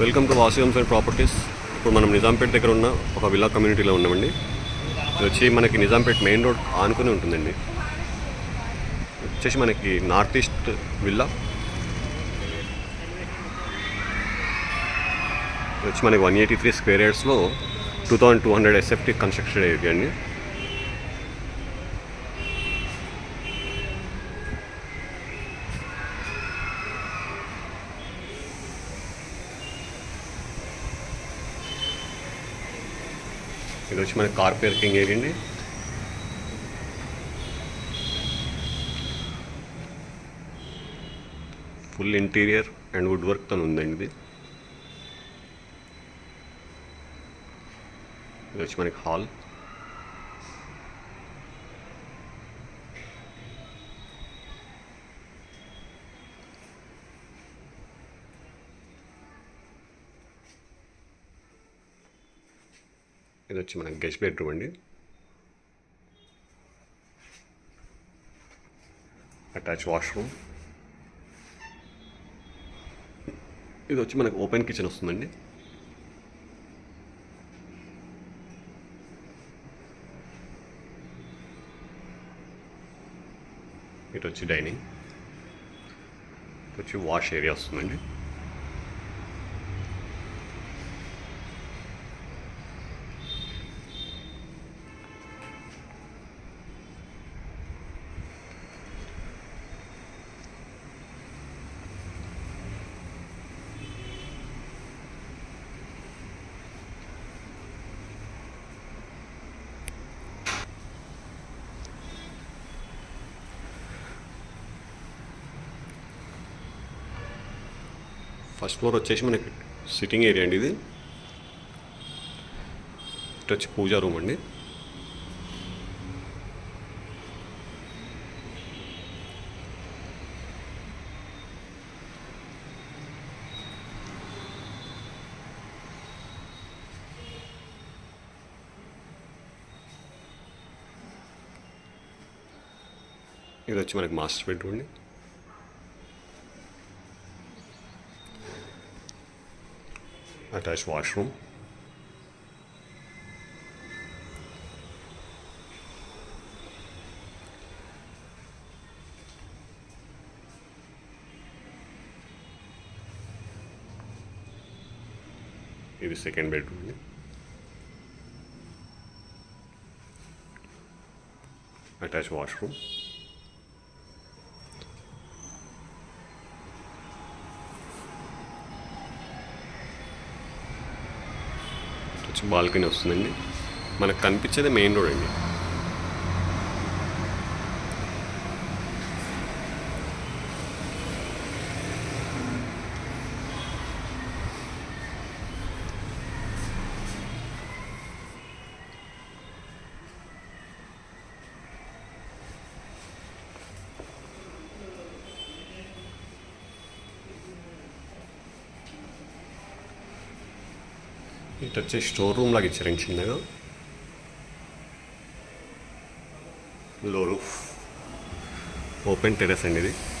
welcome to Vasi and properties ఇప్పుడు మనం నిజాంపేట దగ్గర ఉన్న ఒక విల్లా కమ్యూనిటీలో ఉన్నామండి ఇది వచ్చి మనకి నిజాంపేట మెయిన్ రోడ్ ఆనుకొని ఉంటుందండి ఇది వచ్చేసి మనకి నార్త్ ఈస్ట్ విల్లా ఇది వచ్చి మనకి వన్ ఎయిటీ త్రీ స్క్వేర్ యార్డ్స్లో two thousand two hundred SFT construction area అండి ఇది వచ్చి మన కార్ పార్కింగ్ ఏరియా అండి ఫుల్ ఇంటీరియర్ అండ్ వుడ్ వర్క్తో ఉందండి ఇది ఇది వచ్చి మనకి హాల్ ఇది వచ్చి మనకి గెస్ట్ బెడ్రూమ్ అండి అటాచ్ వాష్రూమ్ ఇది వచ్చి మనకి ఓపెన్ కిచెన్ వస్తుందండి ఇటు వచ్చి డైనింగ్ ఇటు వచ్చి వాష్ ఏరియా వస్తుందండి ఫస్ట్ ఫ్లోర్ వచ్చేసి మనకి సిట్టింగ్ ఏరియా అండి ఇది ఇటు వచ్చి పూజా రూమ్ అండి ఇది వచ్చి మనకి మాస్టర్ బెడ్రూమ్ అండి అటాచ్ వాష్రూమ్ ఇది సెకండ్ బెడ్రూమ్ అండి అటాచ్ వాష్రూమ్ వచ్చి బాల్కనీ వస్తుందండి మనకు కనిపించేది మెయిన్ రోడ్ అండి ఇటు వచ్చి స్టోర్ రూమ్ లాగా ఇచ్చారండి చిన్నగా లో రూఫ్ ఓపెన్ టెరెస్ అండి ఇది